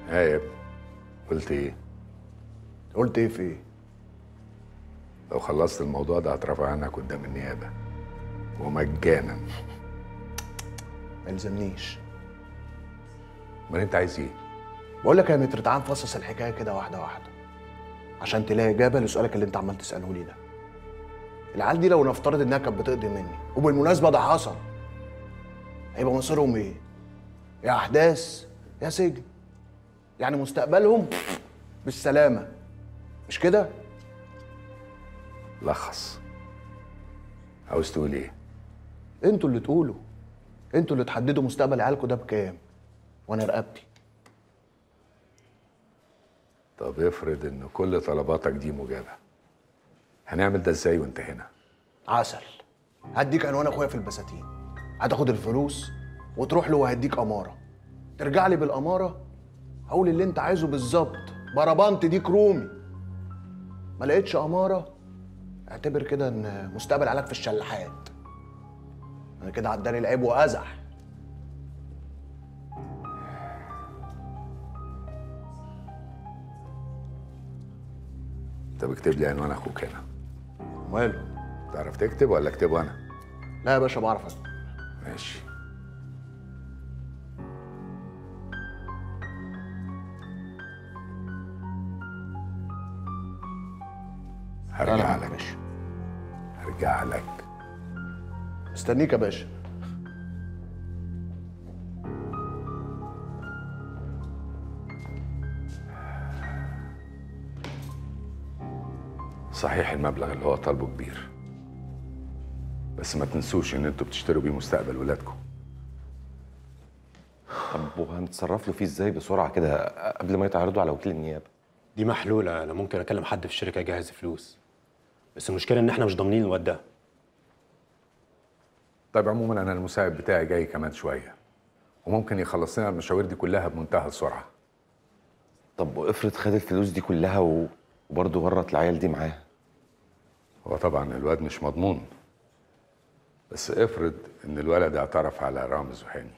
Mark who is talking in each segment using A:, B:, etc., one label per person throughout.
A: ها يا ابني قلت ايه
B: قلت ايه في ايه
A: لو خلصت الموضوع ده هترفع عنك قدام النيابه ومجانا
B: ما يلزمنيش
A: امال انت عايز ايه
B: بقول لك يا متر تعال نفصص الحكايه كده واحده واحده عشان تلاقي اجابه لسؤالك اللي انت عمال تساله لي ده العيال دي لو نفترض انها كانت بتقضي مني وبالمناسبه ده حصل هيبقى مصيرهم ايه يا احداث يا سجن يعني مستقبلهم بالسلامه مش كده
A: لخص عاوز تقول ايه
B: انتوا اللي تقولوا انتوا اللي تحددوا مستقبل عيالكوا ده بكام وانا رقبتي
A: طب افرض ان كل طلباتك دي مجابه هنعمل ده ازاي وانت هنا
B: عسل هديك عنوان اخويا في البساتين هتاخد الفلوس وتروح له وهديك اماره ترجع لي بالاماره هقول اللي انت عايزه بالظبط بربنت ديك رومي ما لقيتش اماره اعتبر كده ان مستقبل علاج في الشلاحات انا كده عداني العيب وازح
A: طب اكتب لي عنوان اخوك هنا
B: ماله
A: تعرف تكتب ولا اكتبه انا
B: لا يا باشا بعرف أكتب.
A: ماشي هرجع
B: أهلا يا
A: لك
B: باشا
A: هرجع لك
B: مستنيك يا باشا
A: صحيح المبلغ اللي هو طالبه كبير بس ما تنسوش ان انتوا بتشتروا بيه مستقبل ولادكم
C: طب وهنتصرف له فيه ازاي بسرعه كده قبل ما يتعرضوا على وكيل النيابه
D: دي محلولة أنا ممكن أكلم حد في الشركة يجهز فلوس بس المشكلة إن إحنا مش ضامنين الواد ده
A: طيب عموما انا المساعد بتاعي جاي كمان شويه وممكن يخلص لنا المشاوير دي كلها بمنتهى السرعه
C: طب وافرض خد الفلوس دي كلها و- وبرضه ورط العيال دي معاه
A: هو طبعا الواد مش مضمون بس افرض ان الولد اعترف على رامز وهاني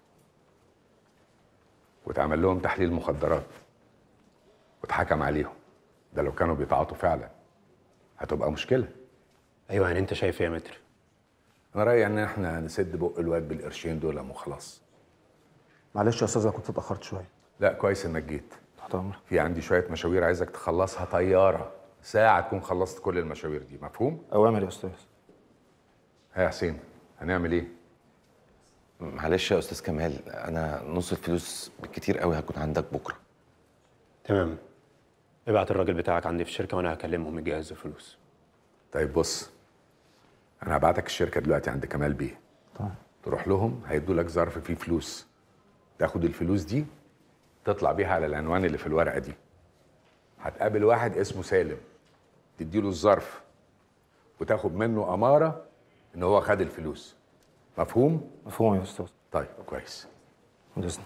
A: واتعمل لهم تحليل مخدرات واتحكم عليهم ده لو كانوا بيتعاطوا فعلا هتبقى مشكله
D: أيوه يعني أنت شايف إيه يا متر؟
A: انا رايي ان احنا نسد بق الواد بالقرشين دول وخلاص
E: معلش يا استاذ أنا كنت اتاخرت شويه
A: لا كويس انك جيت
E: تحت امرك
A: في عندي شويه مشاوير عايزك تخلصها طياره ساعه تكون خلصت كل المشاوير دي مفهوم
E: اوامر يا استاذ
A: ها يا حسين هنعمل ايه
C: معلش يا استاذ كمال انا نص الفلوس بالكتير قوي هكون عندك بكره
D: تمام ابعت الراجل بتاعك عندي في الشركة وأنا هكلمهم يجهزوا فلوس
A: طيب بص انا هبعتك الشركه دلوقتي عند كمال بيه
E: طيب
A: تروح لهم هيدوا لك ظرف فيه فلوس تاخد الفلوس دي تطلع بيها على العنوان اللي في الورقه دي هتقابل واحد اسمه سالم تديله الظرف وتاخد منه اماره ان هو خد الفلوس مفهوم
E: مفهوم يا استاذ
A: طيب كويس
E: باذن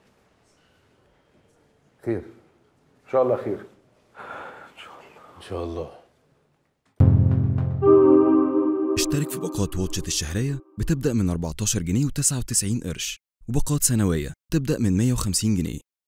A: خير ان شاء الله خير
D: إن شاء الله
F: اشترك في باقات واتشت الشهرية بتبدأ من 14 جنيه و99 قرش وباقات سنوية تبدأ من 150 جنيه